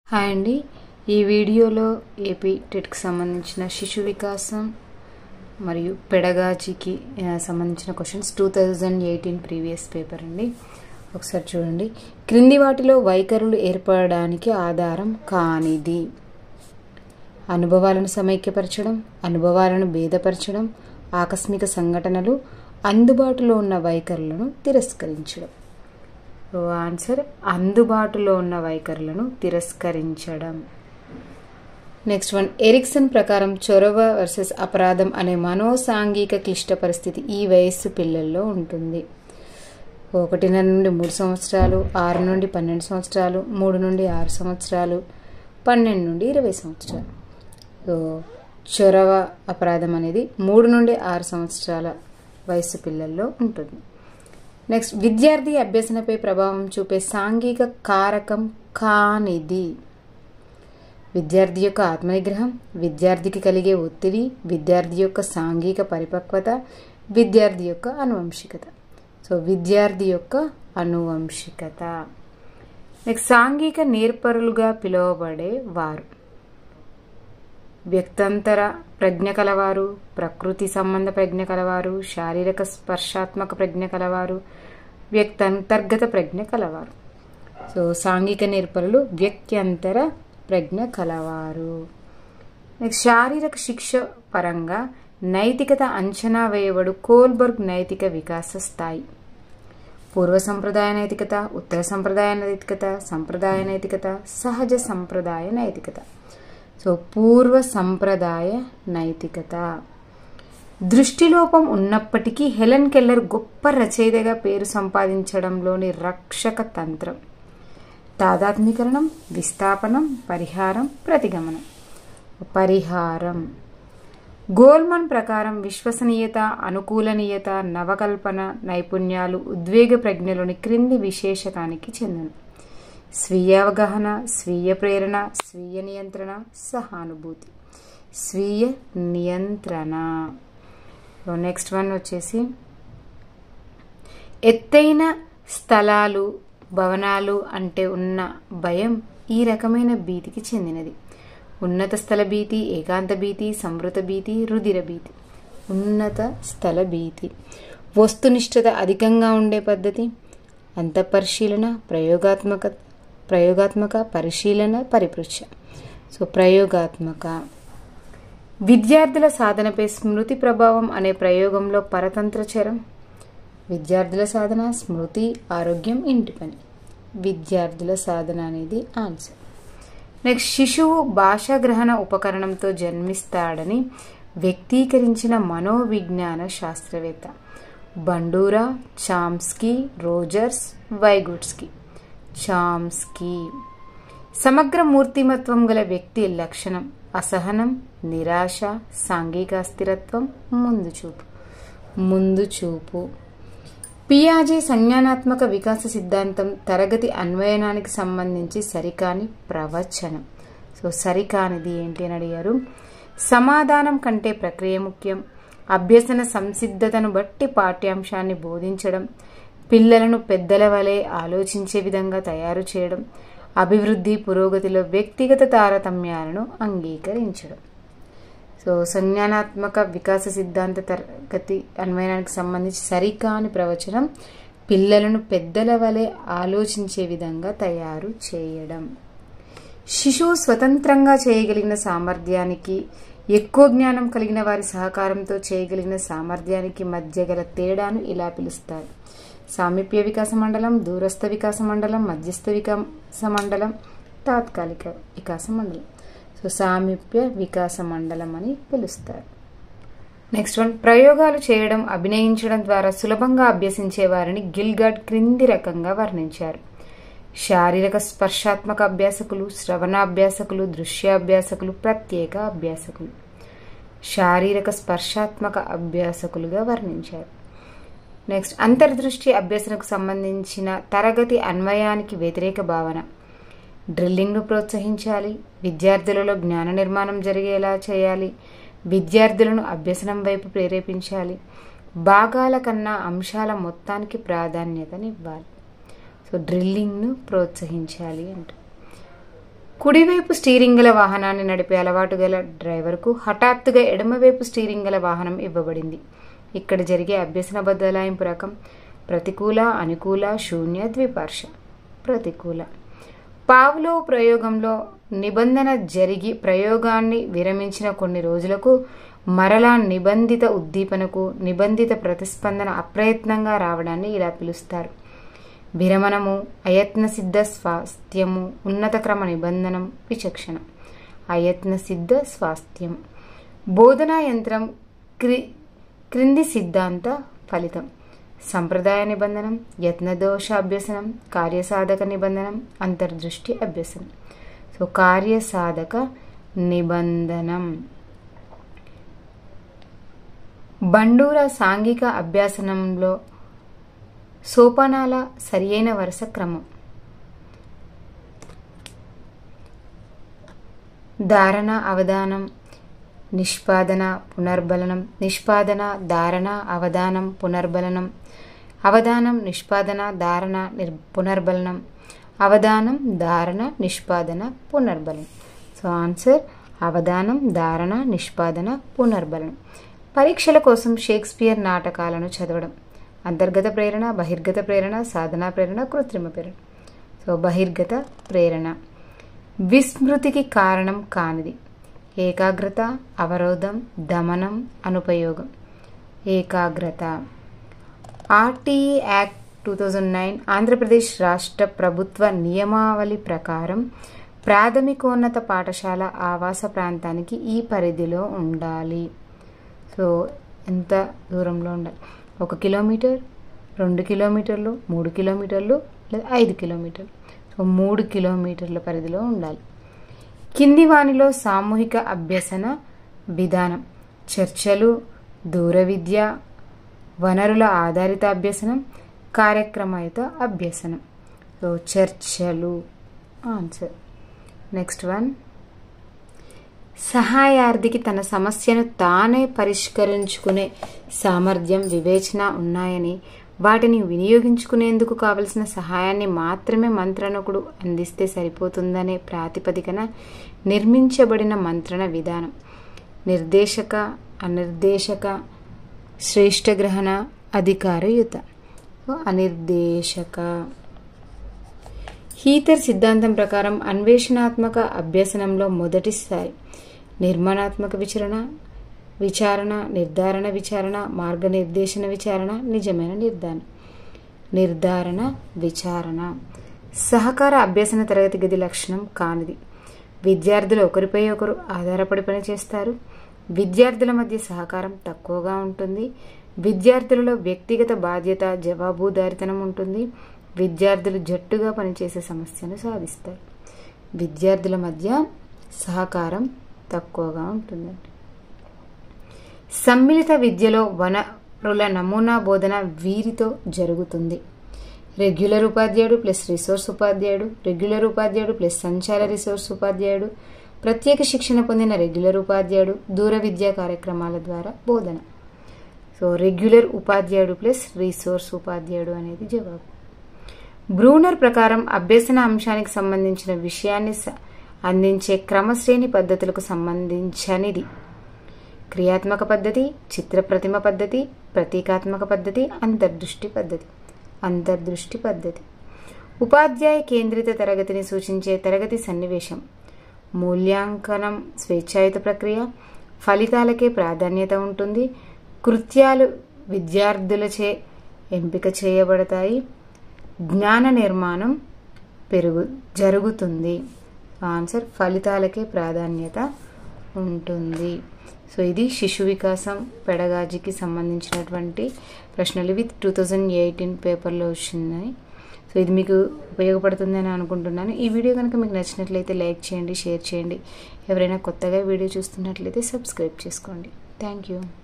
hi అండి ఈ వీడియోలో ఏపీ టెట్కి సంబంధించిన శిశు వికాసం మరియు పెడగాజీకి ఆ, సంబంధించిన questions two thousand eighteen previous paper అండి ఒకసారి చూడండి క్రింది వాటిలో వైఖరులు ఏర్పడడానికి ఆధారం కానిది అనుభవాలను సమైక్యపరచడం అనుభవాలను భేదపరచడం ఆకస్మిక సంఘటనలు అందుబాటులో ఉన్న వైఖరులను తిరస్కరించడం సో ఆన్సర్ అందుబాటులో ఉన్న వైఖరులను తిరస్కరించడం నెక్స్ట్ వన్ ఎరిక్సన్ ప్రకారం చొరవ వర్సెస్ అపరాధం అనే మనోసాంఘిక క్లిష్ట పరిస్థితి ఈ వయస్సు పిల్లల్లో ఉంటుంది ఒకటిన్నర నుండి మూడు సంవత్సరాలు ఆరు నుండి పన్నెండు సంవత్సరాలు మూడు నుండి ఆరు సంవత్సరాలు పన్నెండు నుండి ఇరవై సంవత్సరాలు సో చొరవ అపరాధం అనేది మూడు నుండి ఆరు సంవత్సరాల వయసు పిల్లల్లో ఉంటుంది నెక్స్ట్ విద్యార్థి అభ్యసనపై ప్రభావం చూపే సాంఘిక కారకం కానిది విద్యార్థి యొక్క ఆత్మనిగ్రహం విద్యార్థికి కలిగే ఒత్తిడి విద్యార్థి యొక్క సాంఘిక పరిపక్వత విద్యార్థి యొక్క అనువంశికత సో విద్యార్థి యొక్క అనువంశికత నెక్స్ట్ సాంఘిక నేర్పరులుగా పిలువబడే వారు వ్యక్తంతర ప్రజ్ఞ కలవారు ప్రకృతి సంబంధ ప్రజ్ఞ కలవారు శారీరక స్పర్శాత్మక ప్రజ్ఞ కలవారు వ్యక్తంతర్గత ప్రజ్ఞ కలవారు సో సాంఘిక నేర్పరులు వ్యక్త్యంతర ప్రజ్ఞ కలవారు నెక్స్ట్ శారీరక శిక్ష పరంగా నైతికత అంచనా వేయబడు కోల్బర్గ్ నైతిక వికాస స్థాయి పూర్వ సంప్రదాయ నైతికత ఉత్తర సంప్రదాయ నైతికత సంప్రదాయ నైతికత సహజ సంప్రదాయ నైతికత సో పూర్వ సంప్రదాయ నైతికత దృష్టిలోపం ఉన్నప్పటికీ హెలెన్ కెల్లర్ గొప్ప రచయితగా పేరు సంపాదించడంలోని రక్షక తంత్రం తాదాత్మీకరణం విస్థాపనం పరిహారం ప్రతిగమనం పరిహారం గోల్మన్ ప్రకారం విశ్వసనీయత అనుకూలనీయత నవకల్పన నైపుణ్యాలు ఉద్వేగ ప్రజ్ఞలోని క్రింది విశేషకానికి చెందును స్వీయ అవగాహన స్వీయ ప్రేరణ స్వీయ నియంత్రణ సహానుభూతి స్వీయ నియంత్రణ నెక్స్ట్ వన్ వచ్చేసి ఎత్తైన స్థలాలు భవనాలు అంటే ఉన్న భయం ఈ రకమైన భీతికి చెందినది ఉన్నత స్థల భీతి ఏకాంత భీతి సంవృత భీతి రుధిర భీతి ఉన్నత స్థల భీతి వస్తునిష్టత అధికంగా ఉండే పద్ధతి అంతఃపరిశీలన ప్రయోగాత్మక ప్రయోగాత్మక పరిశీలన పరిపృచ్ఛ సో ప్రయోగాత్మక విద్యార్థుల సాధనపై స్మృతి ప్రభావం అనే ప్రయోగంలో పరతంత్ర చరం విద్యార్థుల సాధన స్మృతి ఆరోగ్యం ఇంటి పని విద్యార్థుల సాధన అనేది ఆన్సర్ నెక్స్ట్ శిశువు భాషాగ్రహణ ఉపకరణంతో జన్మిస్తాడని వ్యక్తీకరించిన మనోవిజ్ఞాన శాస్త్రవేత్త Bandura Chomsky Rogers Vygotsky Chomsky సమగ్ర మూర్తిమత్వం గల వ్యక్తి లక్షణం అసహనం నిరాశ సాంఘిక అస్థిరత్వం ముందు చూపు ముందు చూపు పియాజే సంజ్ఞానాత్మక వికాస సిద్ధాంతం తరగతి అన్వయనానికి సంబంధించి సరికాని ప్రవచనం సో సరికానిది ఏంటి అని అడిగారు సమాధానం కంటే ప్రక్రియ ముఖ్యం అభ్యసన సంసిద్ధతను బట్టి పాఠ్యాంశాన్ని బోధించడం పిల్లలను పెద్దల వలె ఆలోచించే విధంగా తయారు చేయడం అభివృద్ధి పురోగతిలో వ్యక్తిగత తారతమ్యాలను అంగీకరించడం సో సంజ్ఞానాత్మక వికాస సిద్ధాంత తరగతి అన్వయనానికి సంబంధించి సరికాని ప్రవచనం పిల్లలను పెద్దల వలె ఆలోచించే విధంగా తయారు చేయడం శిశువు స్వతంత్రంగా చేయగలిగిన సామర్థ్యానికి ఎక్కువ జ్ఞానం కలిగిన వారి సహకారంతో చేయగలిగిన సామర్థ్యానికి మధ్య గల తేడాను ఇలా పిలుస్తారు సామీప్య వికాస మండలం దూరస్థ వికాస మండలం మధ్యస్థ వికాస మండలం తాత్కాలిక వికాస మండలం సో సామీప్య వికాస మండలం అని పిలుస్తారు నెక్స్ట్ వన్ ప్రయోగాలు చేయడం అభినయించడం ద్వారా సులభంగా అభ్యసించే వారిని గిల్గాడ్ క్రింది రకంగా వర్ణించారు శారీరక స్పర్శాత్మక అభ్యాసకులు శ్రవణాభ్యాసకులు దృశ్యాభ్యాసకులు ప్రత్యేక అభ్యాసకులు శారీరక స్పర్శాత్మక అభ్యాసకులుగా వర్ణించారు నెక్స్ట్ అంతర్దృష్టి అభ్యసనకు సంబంధించిన తరగతి అన్వయానికి వ్యతిరేక భావన డ్రిల్లింగ్ను ప్రోత్సహించాలి విద్యార్థులలో జ్ఞాన నిర్మాణం జరిగేలా చేయాలి విద్యార్థులను అభ్యసనం వైపు ప్రేరేపించాలి భాగాల కన్నా అంశాల మొత్తానికి ప్రాధాన్యతనివ్వాలి సో డ్రిల్లింగ్ను ప్రోత్సహించాలి అంట కుడివైపు స్టీరింగ్ గల వాహనాన్ని నడిపే అలవాటు గల డ్రైవర్కు హఠాత్తుగా ఎడమవైపు స్టీరింగ్ గల వాహనం ఇవ్వబడింది ఇక్కడ జరిగే అభ్యసన బదలాయింపు రకం ప్రతికూల అనుకూల శూన్య ద్విపార్ష ప్రతికూల పావులో ప్రయోగంలో నిబంధన జరిగి ప్రయోగాన్ని విరమించిన కొన్ని రోజులకు మరలా నిబంధిత ఉద్దీపనకు నిబంధిత ప్రతిస్పందన అప్రయత్నంగా రావడాన్ని ఇలా పిలుస్తారు విరమణము అయత్న సిద్ధ స్వాస్థ్యము ఉన్నత క్రమ నిబంధనం విచక్షణ అయత్న సిద్ధ స్వాస్థ్యం బోధనా యంత్రం క్రి క్రింది సిద్ధాంత ఫలితం సంప్రదాయ నిబంధనం యత్నదోష అభ్యసనం కార్యసాధక నిబంధనం అంతర్దృష్టి అభ్యసనం సో కార్యసాధక నిబంధనం బండూర సాంఘిక అభ్యాసనంలో సోపానాల సరియైన వరుస క్రమం ధారణ అవధానం నిష్పాదన పునర్బలనం నిష్పాదన ధారణ అవధానం పునర్బలనం అవధానం నిష్పాదన ధారణ నిర్ పునర్బలనం అవధానం ధారణ నిష్పాదన పునర్బలనం సో ఆన్సర్ అవధానం ధారణ నిష్పాదన పునర్బలనం పరీక్షల కోసం షేక్స్పియర్ నాటకాలను చదవడం అంతర్గత ప్రేరణ బహిర్గత ప్రేరణ సాధనా ప్రేరణ కృత్రిమ ప్రేరణ సో బహిర్గత ప్రేరణ విస్మృతికి కారణం కానిది ఏకాగ్రత అవరోధం దమనం అనుపయోగం ఏకాగ్రత RTE act two thousand nine Andhra Pradesh రాష్ట్ర ప్రభుత్వ నియమావళి ప్రకారం ప్రాథమికోన్నత పాఠశాల ఆవాస ప్రాంతానికి ఈ పరిధిలో ఉండాలి సో ఎంత దూరంలో ఉండాలి ఒక కిలోమీటర్ రెండు కిలోమీటర్లు మూడు కిలోమీటర్లు లేదా ఐదు కిలోమీటర్లు సో మూడు కిలోమీటర్ల పరిధిలో ఉండాలి కింది వానిలో సామూహిక అభ్యసన విధానం చర్చలు దూర విద్య వనరుల ఆధారిత అభ్యసనం కార్యక్రమయుత అభ్యసనం సో చర్చలు ఆన్సర్ నెక్స్ట్ వన్ సహాయార్థికి తన సమస్యను తానే పరిష్కరించుకునే సామర్థ్యం వివేచన ఉన్నాయని వాటిని వినియోగించుకునేందుకు కావలసిన సహాయాన్ని మాత్రమే మంత్రణకుడు అందిస్తే సరిపోతుందనే ప్రాతిపదికన నిర్మించబడిన మంత్రణ విధానం నిర్దేశక అనిర్దేశక శ్రేష్టగ్రహణ అధికారయుత అనిర్దేశక హీతర్ సిద్ధాంతం ప్రకారం అన్వేషణాత్మక అభ్యసనంలో మొదటి స్థాయి నిర్మాణాత్మక విచరణ విచారణ నిర్ధారణ విచారణ మార్గనిర్దేశన విచారణ నిజమైన నిర్ధారణ నిర్ధారణ విచారణ సహకార అభ్యసన తరగతి గది లక్షణం కానిది విద్యార్థులు ఒకరిపై ఒకరు ఆధారపడి పనిచేస్తారు విద్యార్థుల మధ్య సహకారం తక్కువగా ఉంటుంది విద్యార్థులలో వ్యక్తిగత బాధ్యత జవాబుదారితనం ఉంటుంది విద్యార్థులు జట్టుగా పనిచేసే సమస్యను సాధిస్తారు విద్యార్థుల మధ్య సహకారం తక్కువగా ఉంటుందండి సమ్మిళిత విద్యలో వనరుల నమూనా బోధన వీరితో జరుగుతుంది రెగ్యులర్ ఉపాధ్యాయుడు ప్లస్ రిసోర్స్ ఉపాధ్యాయుడు రెగ్యులర్ ఉపాధ్యాయుడు ప్లస్ సంచార రిసోర్స్ ఉపాధ్యాయుడు ప్రత్యేక శిక్షణ పొందిన రెగ్యులర్ ఉపాధ్యాయుడు దూర విద్యా కార్యక్రమాల ద్వారా బోధన సో రెగ్యులర్ ఉపాధ్యాయుడు ప్లస్ రిసోర్స్ ఉపాధ్యాయుడు అనేది జవాబు బ్రూనర్ ప్రకారం అభ్యసన అంశానికి సంబంధించిన విషయాన్ని అందించే క్రమశ్రేణి పద్ధతులకు సంబంధించనిది క్రియాత్మక పద్ధతి చిత్రప్రతిమ పద్ధతి ప్రతీకాత్మక పద్ధతి అంతర్దృష్టి పద్ధతి అంతర్దృష్టి పద్ధతి ఉపాధ్యాయ కేంద్రిత తరగతిని సూచించే తరగతి సన్నివేశం మూల్యాంకనం స్వేచ్ఛాయుత ప్రక్రియ ఫలితాలకే ప్రాధాన్యత ఉంటుంది కృత్యాలు విద్యార్థులచే ఎంపిక చేయబడతాయి జ్ఞాన నిర్మాణం పెరుగు జరుగుతుంది ఆన్సర్ ఫలితాలకే ప్రాధాన్యత ఉంటుంది సో ఇది శిశు వికాసం పెడగాజికి సంబంధించినటువంటి ప్రశ్నలు ఇవి టూ థౌజండ్ ఎయిటీన్ పేపర్లో వచ్చినాయి సో ఇది మీకు ఉపయోగపడుతుందని అనుకుంటున్నాను ఈ వీడియో కనుక మీకు నచ్చినట్లయితే లైక్ చేయండి షేర్ చేయండి ఎవరైనా కొత్తగా వీడియో చూస్తున్నట్లయితే సబ్స్క్రైబ్ చేసుకోండి థ్యాంక్ యూ